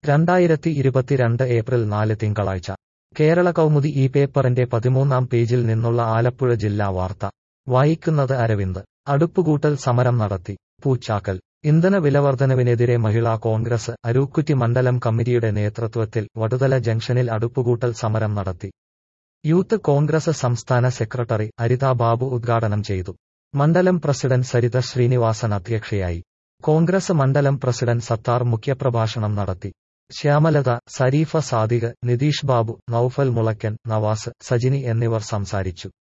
രണ്ടായിരത്തി ഇരുപത്തിരണ്ട് ഏപ്രിൽ നാല് തിങ്കളാഴ്ച കേരള കൗമുദി ഈ പേപ്പറിന്റെ പതിമൂന്നാം പേജിൽ നിന്നുള്ള ആലപ്പുഴ ജില്ലാ വാർത്ത വായിക്കുന്നത് അരവിന്ദ് അടുപ്പുകൂട്ടൽ സമരം നടത്തി പൂച്ചാക്കൽ ഇന്ധന വിലവർധനവിനെതിരെ മഹിളാ കോൺഗ്രസ് അരൂക്കുറ്റി മണ്ഡലം കമ്മിറ്റിയുടെ നേതൃത്വത്തിൽ വടുതല ജംഗ്ഷനിൽ അടുപ്പുകൂട്ടൽ സമരം നടത്തി യൂത്ത് കോൺഗ്രസ് സംസ്ഥാന സെക്രട്ടറി അരിത ബാബു ഉദ്ഘാടനം ചെയ്തു മണ്ഡലം പ്രസിഡന്റ് സരിത ശ്രീനിവാസൻ അധ്യക്ഷയായി കോൺഗ്രസ് മണ്ഡലം പ്രസിഡന്റ് സത്താർ മുഖ്യപ്രഭാഷണം നടത്തി ശ്യാമലത സരീഫ സാദിഖ് നിതീഷ് ബാബു നൌഫൽ മുളയ്ക്കൻ നവാസ് സജിനി എന്നിവർ സംസാരിച്ചു